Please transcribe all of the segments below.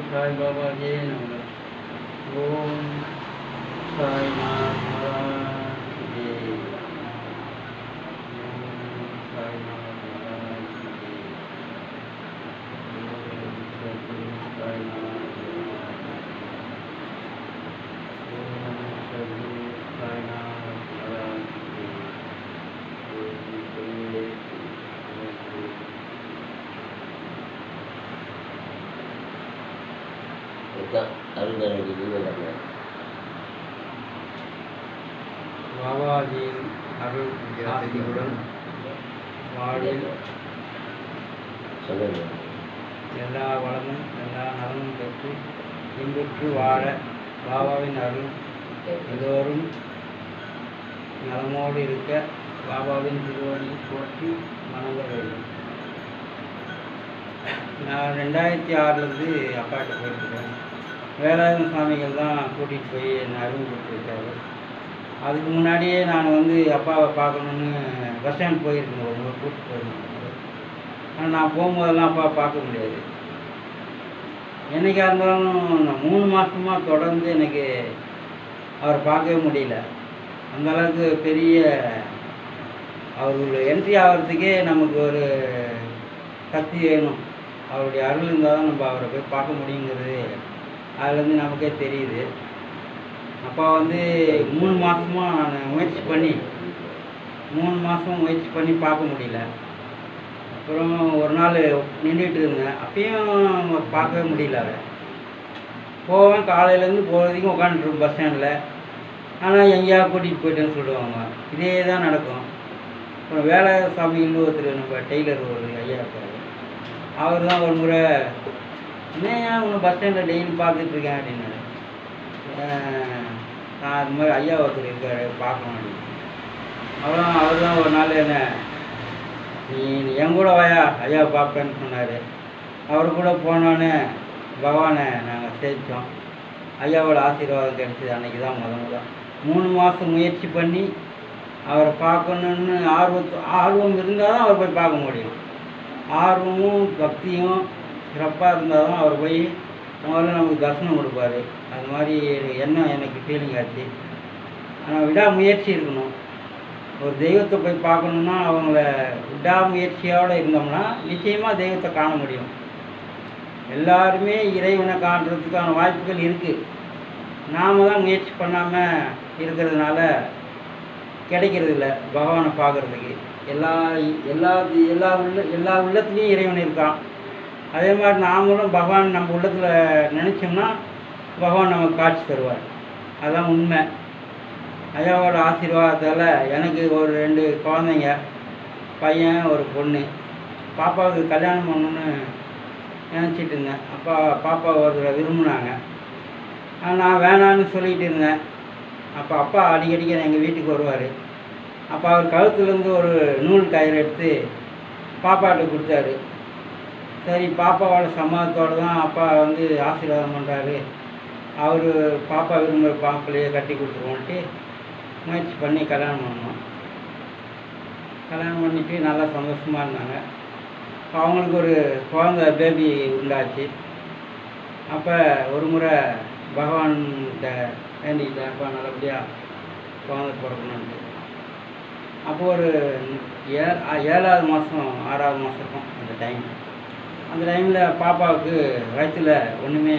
சாய்பாபாஜே நம ஓம் சாய்நாத் மகாராஜ் ஜே ஓம் சாய்நாத் மகாராஜ் ஜே ஓம் சத்குரு சாய்நாத் மகாராஜ் ஓம் சத்குரு சாய்நாத் மகாராஜ் ஜே ஓம் குருவே ஓம் குரு இதுதான் அருந்தரடி விவேகானந்தர் பாபாஜியின் அருள் ஆசியுடன் வாழ்வில் சொல்லுங்க எல்லா வளமும் எல்லா நலமும் பெற்று இன்புற்று வாழ பாபாவின் அருள் எல்லோரும் நலமோடு இருக்க பாபாவின் திருவடி போற்றி வணங்க வேண்டும் நான் ரெண்டாயிரத்தி ஆறுலேருந்து அப்பாட்ட போயிருக்கிறேன் வேலாயுத சுவாமிகள் தான் கூட்டிகிட்டு போய் என்னை அறிமுகப்படுத்திருக்காரு அதுக்கு முன்னாடியே நான் வந்து அப்பாவை பார்க்கணுன்னு பஸ் ஸ்டாண்ட் போயிருக்கேன் ஒரு முறை கூட்டிட்டு போயிருந்தேன் ஆனால் நான் போகும்போதெல்லாம் அப்பா பார்க்க முடியாது என்னைக்கா இருந்தாலும் நான் மூணு மாதமாக தொடர்ந்து எனக்கு அவரை பார்க்கவே முடியல அந்த அளவுக்கு பெரிய அவர் என்ட்ரி ஆகிறதுக்கே நமக்கு ஒரு சக்தி வேணும் அவருடைய அருள் இருந்தால் தான் நம்ம அவரை போய் பார்க்க முடியுங்கிறது அதுலேருந்து நமக்கே தெரியுது அப்பா வந்து மூணு மாதமாக நான் முயற்சி பண்ணி மூணு மாதம் முயற்சி பண்ணி பார்க்க முடியல அப்புறம் ஒரு நாள் நின்றுட்டு இருந்தேன் அப்பயும் பார்க்கவே முடியல அவரை போவேன் காலையிலேருந்து போகிறதுக்கும் உட்காந்துருப்பேன் பஸ் ஸ்டாண்டில் ஆனால் எங்கேயா கூட்டிகிட்டு போயிட்டேன்னு சொல்லுவாங்க இதே தான் நடக்கும் அப்புறம் வேலை சாமின்னு ஒருத்தர் நம்ம டெய்லர் ஒரு ஐயா இருக்காரு அவர் தான் ஒரு முறை என்னையா உன்னை பஸ் ஸ்டாண்டில் டெய்லி பார்த்துட்டு இருக்கேன் அப்படின்னாரு "ஆஹ், நான் அது மாதிரி ஐயா ஒருத்தர் இருக்காரு பார்க்கணும் அப்படின்னு அப்புறம் அவர் தான் ஒரு நாள் என்ன நீ நீ என் கூட வாயா ஐயா பார்ப்பேன்னு சொன்னார் அவர் கூட போனோன்னே பகவானை நாங்கள் சேர்த்தோம் ஐயாவோட ஆசீர்வாதம் கிடைச்சது அன்னைக்கு தான் முத முத மூணு மாதம் முயற்சி பண்ணி அவரை பார்க்கணுன்னு ஆர்வத்து ஆர்வம் இருந்தால் தான் அவர் போய் பார்க்க முடியும் ஆர்வமும் பக்தியும் சிறப்பாக இருந்தால் தான் அவர் போய் முதல்ல நமக்கு தரிசனம் கொடுப்பாரு அது மாதிரி எண்ணம் எனக்கு ஃபீலிங் ஆச்சு ஆனால் விடாமுயற்சி இருக்கணும் ஒரு தெய்வத்தை போய் பார்க்கணுன்னா அவங்கள விடாமுயற்சியோடு இருந்தோம்னா நிச்சயமாக தெய்வத்தை காண முடியும் எல்லாருமே இறைவனை காண்றதுக்கான வாய்ப்புகள் இருக்குது நாம தான் முயற்சி பண்ணாமல் இருக்கிறதுனால கிடைக்கிறது இல்லை பகவானை பார்க்கறதுக்கு எல்லா எல்லா எல்லா உள்ள எல்லா உள்ளத்துலேயும் இறைவன் இருக்கான் அதே மாதிரி நாமளும் பகவான் நம்ம உள்ளத்தில் நினச்சோம்னா பகவான் நமக்கு காட்சி தருவார் அதான் உண்மை ஐயாவோட ஆசீர்வாதத்தால் எனக்கு ஒரு ரெண்டு குழந்தைங்க பையன் ஒரு பொண்ணு பாப்பாவுக்கு கல்யாணம் பண்ணணுன்னு நினச்சிட்டு இருந்தேன் அப்பா பாப்பா ஒருத்தரை விரும்பினாங்க ஆனா, நான் வேணான்னு சொல்லிட்டு இருந்தேன் அப்போ அப்பா அடிக்கடிக்கு எங்கள் வீட்டுக்கு வருவார் அப்போ அவர் கழுத்துலேருந்து ஒரு நூல் கயிறு எடுத்து பாப்பாட்ட கொடுத்தாரு சரி பாப்பாவோட சம்மதத்தோடு தான் அப்பா வந்து ஆசீர்வாதம் பண்ணுறாரு அவர் பாப்பா விரும்புகிற பாப்பிளையே கட்டி கொடுத்துருவோன்ட்டு முயற்சி பண்ணி கல்யாணம் பண்ணோம் கல்யாணம் பண்ணிட்டு நல்லா சந்தோஷமாக இருந்தாங்க அப்ப அவங்களுக்கு ஒரு குழந்த பேபி உண்டாச்சு அப்போ ஒரு முறை பகவான்கிட்ட வேண்டிக்கிட்டேன் அப்பா நல்லபடியாக குழந்தை பிறக்கணுன்ட்டு அப்போ ஒரு ஏ ஏழாவது மாதம் ஆறாவது மாதம் இருக்கும் அந்த டைம் அந்த டைமில் பாப்பாவுக்கு வயிற்றில் ஒன்றுமே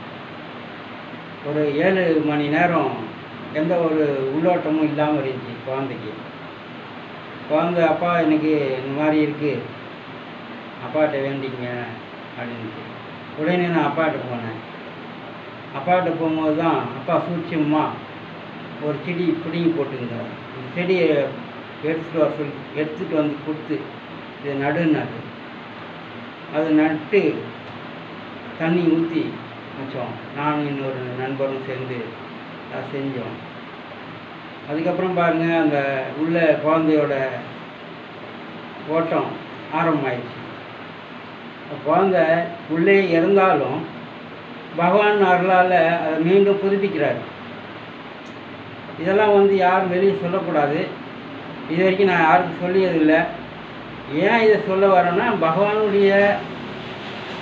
ஒரு ஏழு மணி நேரம் எந்த ஒரு உள்ளோட்டமும் இல்லாமல் இருந்துச்சு குழந்தைக்கு குழந்தை அப்பா எனக்கு இந்த மாதிரி இருக்குது அப்பாட்ட வேண்டிங்க அப்படின்ட்டு உடனே நான் அப்பாட்ட போனேன் அப்பாட்ட போகும்போது தான் அப்பா சூட்சமா ஒரு செடி பிடுங்கி போட்டுருந்தார் இந்த செடியை எடுத்துகிட்டு வர சொல்லி எடுத்துகிட்டு வந்து கொடுத்து இதை நடுன்னாரு அதை நட்டு தண்ணி ஊற்றி வச்சோம் நானும் இன்னொரு நண்பரும் சேர்ந்து அதை செஞ்சோம் அதுக்கப்புறம் பாருங்கள் அந்த உள்ள குழந்தையோட ஓட்டம் ஆரம்பமாயிடுச்சு குழந்தை உள்ளே இறந்தாலும் பகவான் அருளால் அதை மீண்டும் புதுப்பிக்கிறார் இதெல்லாம் வந்து யாரும் வெளியே சொல்லக்கூடாது இது வரைக்கும் நான் யாருக்கும் சொல்லியதில்லை ஏன் இதை சொல்ல வரேன்னா பகவானுடைய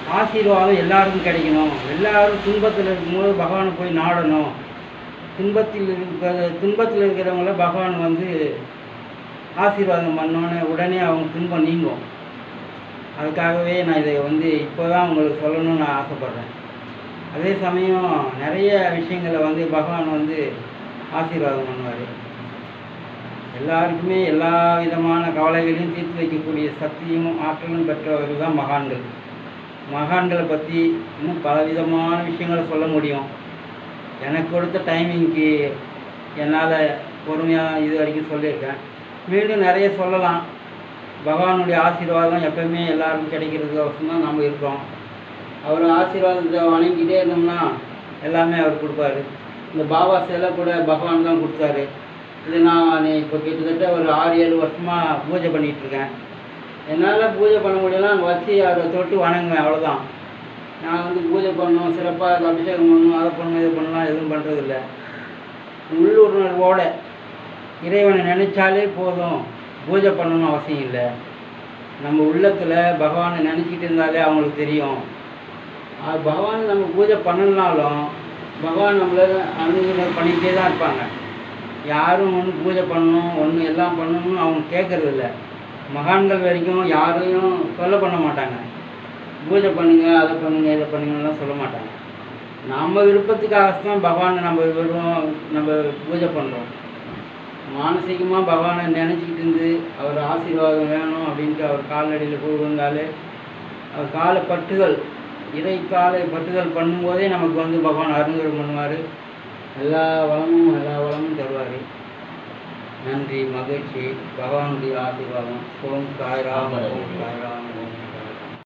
ஆசீர்வாதம் எல்லாருக்கும் கிடைக்கணும் எல்லாரும் துன்பத்தில் இருக்கும்போது பகவானை போய் நாடணும் துன்பத்தில் இருக்கிற துன்பத்தில் இருக்கிறவங்கள பகவான் வந்து ஆசீர்வாதம் பண்ணோன்னே உடனே அவங்க துன்பம் நீங்கும் அதுக்காகவே நான் இதை வந்து இப்போ தான் உங்களுக்கு சொல்லணும்னு நான் ஆசைப்பட்றேன் அதே சமயம் நிறைய விஷயங்களை வந்து பகவான் வந்து ஆசீர்வாதம் பண்ணுவார் எல்லாருக்குமே எல்லா விதமான கவலைகளையும் தீர்த்து வைக்கக்கூடிய சக்தியும் ஆற்றலும் பெற்றவர்கள் தான் மகான்கள் மகான்களை பற்றி இன்னும் பலவிதமான விஷயங்களை சொல்ல முடியும் எனக்கு கொடுத்த டைமிங்க்கு என்னால் பொறுமையாக இது வரைக்கும் சொல்லியிருக்கேன் மீண்டும் நிறைய சொல்லலாம் பகவானுடைய ஆசீர்வாதம் எப்பவுமே எல்லாருக்கும் கிடைக்கிறதுக்கோசம் தான் நம்ம இருக்கோம் அவர் ஆசீர்வாதத்தை வணங்கிட்டே இருந்தோம்னா எல்லாமே அவர் கொடுப்பாரு இந்த பாபா சிலை கூட பகவான் தான் கொடுத்தாரு இது நான் இப்போ கிட்டத்தட்ட ஒரு ஆறு ஏழு வருஷமாக பூஜை பண்ணிகிட்டு இருக்கேன் என்னால் பூஜை பண்ண முடியலாம் அங்கே வச்சு அவரை தொட்டு வணங்குவேன் அவ்வளோதான் நான் வந்து பூஜை பண்ணணும் சிறப்பாக அபிஷேகம் பண்ணணும் அதை பண்ணணும் இது பண்ணலாம் எதுவும் பண்ணுறதில்ல உள்ளுணர்வோட இறைவனை நினைச்சாலே போதும் பூஜை பண்ணணும்னு அவசியம் இல்லை நம்ம உள்ளத்தில் பகவானை நினச்சிக்கிட்டு இருந்தாலே அவங்களுக்கு தெரியும் அது பகவான் நம்ம பூஜை பண்ணலனாலும் பகவான் நம்மளை அனுகிரகம் பண்ணிக்கிட்டே தான் இருப்பாங்க யாரும் ஒன்று பூஜை பண்ணணும் ஒன்று எல்லாம் பண்ணணும்னு அவங்க கேட்கறதில்ல மகான்கள் வரைக்கும் யாரையும் சொல்ல பண்ண மாட்டாங்க பூஜை பண்ணுங்க அதை பண்ணுங்க இதை பண்ணுங்கலாம் சொல்ல மாட்டாங்க நம்ம விருப்பத்துக்காகத்தான் பகவானை நம்ம விரும்பும் நம்ம பூஜை பண்ணுறோம் மானசீகமாக பகவானை நினச்சிக்கிட்டு இருந்து அவர் ஆசீர்வாதம் வேணும் அப்படின்ட்டு அவர் காலடியில் போய் விழுந்தாலே அவர் காலை பட்டுதல் இறை காலை பட்டுதல் பண்ணும்போதே நமக்கு வந்து பகவான் அருங்கரம் பண்ணுவார் எல்லா வளமும் எல்லா வளமும் தருவார் நன்றி மகிழ்ச்சி பகவானுடைய ஆசீர்வாதம் ஓம் சாய்ராம் ஓம் சாய்ராம் ஓம்